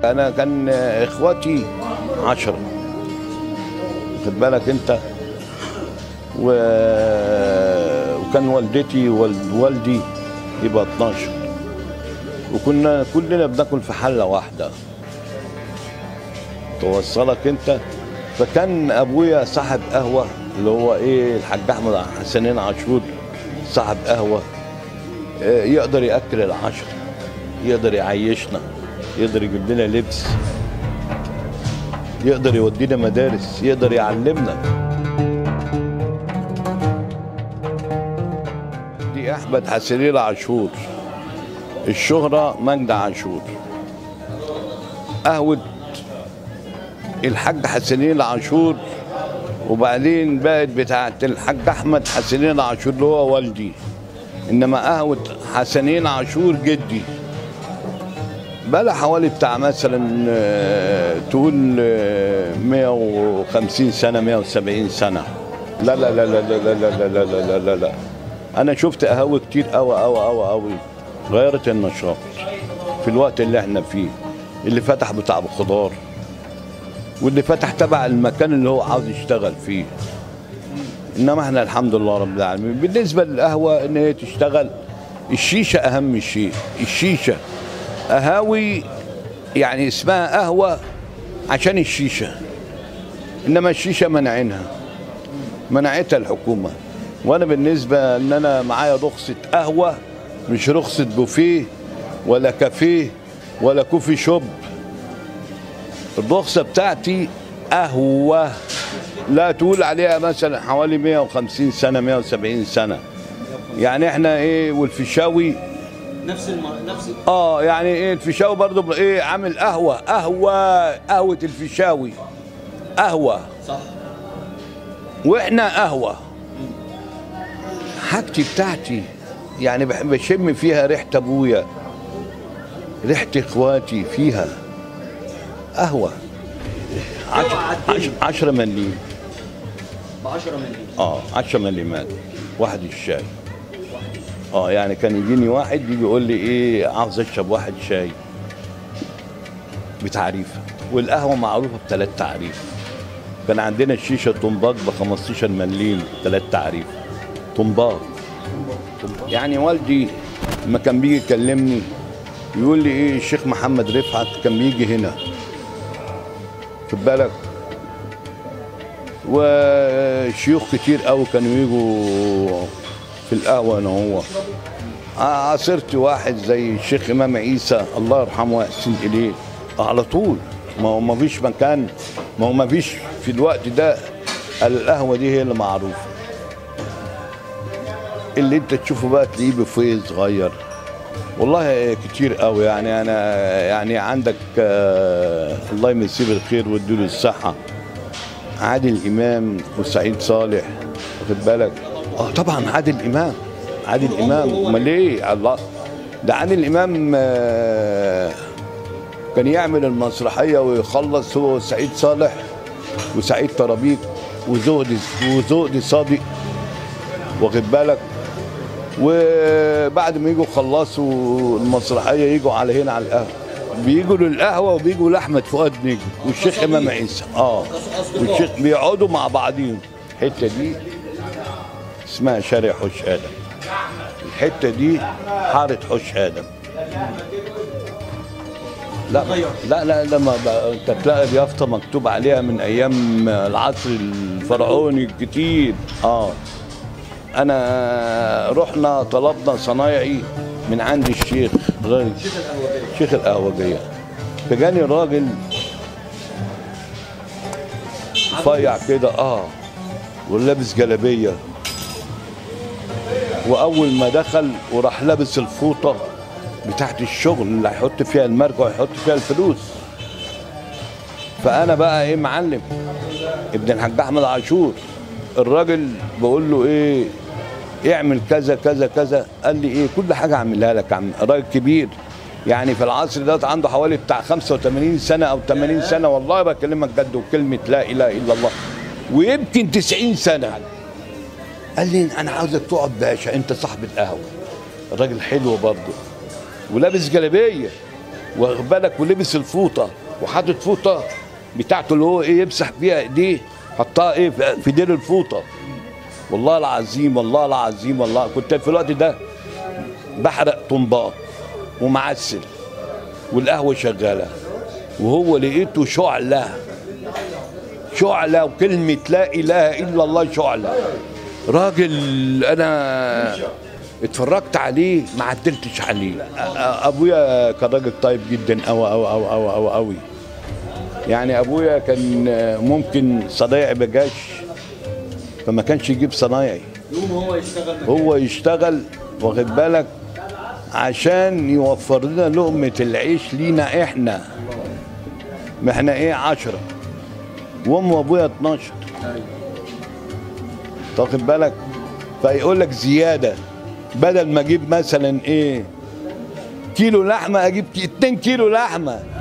انا كان اخواتي عشرة خد بالك انت و... وكان والدتي ووالد والدي يبقى 12 وكنا كلنا بناكل في حله واحده توصلك انت فكان ابويا صاحب قهوه اللي هو ايه الحاج احمد حسنين عاشور صاحب قهوه اه، يقدر ياكل العشر يقدر يعيشنا يقدر يجيب لنا لبس يقدر يودينا مدارس يقدر يعلمنا دي احمد حسنين عاشور الشهرة مجدي عاشور قهوة الحاج حسنين عاشور وبعدين بقت بتاعت الحاج احمد حسنين عاشور اللي هو والدي انما قهوة حسنين عاشور جدي بقى حوالي بتاع مثلا آه، تقول آه، 150 سنة 170 سنة لا لا لا لا لا لا لا لا لا لا لا لا انا شفت قهوة كتير قوي قوي قوي قوي غيرت النشاط في الوقت اللي احنا فيه اللي فتح بتاع خضار واللي فتح تبع المكان اللي هو عاوز يشتغل فيه انما احنا الحمد لله رب العالمين بالنسبه للقهوه ان هي تشتغل الشيشه اهم شيء الشيشه قهاوي يعني اسمها قهوه عشان الشيشه انما الشيشه منعينها منعتها الحكومه وانا بالنسبه ان انا معايا رخصه قهوه مش رخصه بوفيه ولا كافيه ولا كوفي شوب الرخصه بتاعتي قهوه لا تقول عليها مثلا حوالي 150 سنه 170 سنه يعني احنا ايه والفيشاوي نفس الم... نفس اه يعني ايه الفيشاوي برضه ايه عامل قهوه قهوه قهوه الفيشاوي قهوه صح واحنا قهوه حاجتي بتاعتي يعني بح- بشم فيها ريحه ابويا ريحه اخواتي فيها قهوه عش- عش- عشرة مليم ب 10 مليون اه 10 مليمات واحد الشاي اه يعني كان يجيني واحد يجي يقول لي ايه عاوز اشرب واحد شاي بتعريف والقهوه معروفه بثلاث تعريف كان عندنا الشيشه طنباك ب 15 مليم ثلاث تعريف طنباك طنباك. يعني والدي لما كان بيجي يكلمني يقول لي ايه الشيخ محمد رفعت كان بيجي هنا خد بالك وشيوخ كتير قوي كانوا يجوا في القهوه انا هو عاصرت واحد زي الشيخ امام عيسى الله يرحمه ويحسن اليه على طول ما هو ما فيش مكان ما هو ما فيش في الوقت ده القهوه دي هي اللي معروفه اللي انت تشوفه بقى تلاقيه بفيه صغير والله كتير قوي يعني انا يعني عندك آه الله يمسيه بالخير ويديله الصحه عادل امام وسعيد صالح واخد بالك اه طبعا عادل امام عادل امام امال ايه الله ده عادل امام آه، كان يعمل المسرحيه ويخلص هو وسعيد صالح وسعيد طرابيك وزهدي وزهدي صادق واخد بالك وبعد ما يجوا خلصوا المسرحيه يجوا على هنا على القهوه بيجوا للقهوه وبيجوا لاحمد فؤاد نجم والشيخ امام عيسى اه والشيخ بيقعدوا مع بعضهم الحته دي اسمها شارع حوش ادم الحته دي حاره حوش ادم لا لا لا لما بقى انت تلاقي اليافطه مكتوب عليها من ايام العصر الفرعوني الكتير اه انا رحنا طلبنا صنايعي من عند الشيخ غير شيخ القهوجيه فجاني راجل رفيع كده اه ولابس جلابيه واول ما دخل وراح لابس الفوطه بتاعت الشغل اللي هيحط فيها المركب وهيحط فيها الفلوس فانا بقى ايه معلم ابن الحاج احمد عاشور الراجل بقول له ايه اعمل كذا كذا كذا قال لي ايه كل حاجه اعملها لك يا عم راجل كبير يعني في العصر ده عنده حوالي بتاع 85 سنه او 80 سنه والله بكلمك جد وكلمه لا اله الا الله ويمكن 90 سنه قال لي انا عاوزك تقعد باشا انت صاحب القهوه الراجل حلو برضه ولابس جلابيه واخد بالك ولبس الفوطه وحاطط فوطه بتاعته اللي هو ايه يمسح بيها ايديه حطها ايه في- في دير الفوطه والله العظيم والله العظيم والله كنت في الوقت ده بحرق طنباء ومعسل والقهوه شغاله وهو لقيته شعله شعله وكلمه لا اله الا الله شعله راجل انا اتفرجت عليه ما عدلتش عليه أ- أ- ابويا كان راجل طيب جدا قوي قوي قوي قوي قوي قوي يعني ابويا كان ممكن صنايعي بجاش فما كانش يجيب صنايعي يوم هو يشتغل مكان. هو يشتغل واخد بالك عشان يوفر لنا لقمة العيش لينا احنا ما احنا ايه عشرة وام وابويا 12 أيوة. واخد بالك فيقول لك زيادة بدل ما اجيب مثلا ايه كيلو لحمة اجيب 2 كيلو لحمة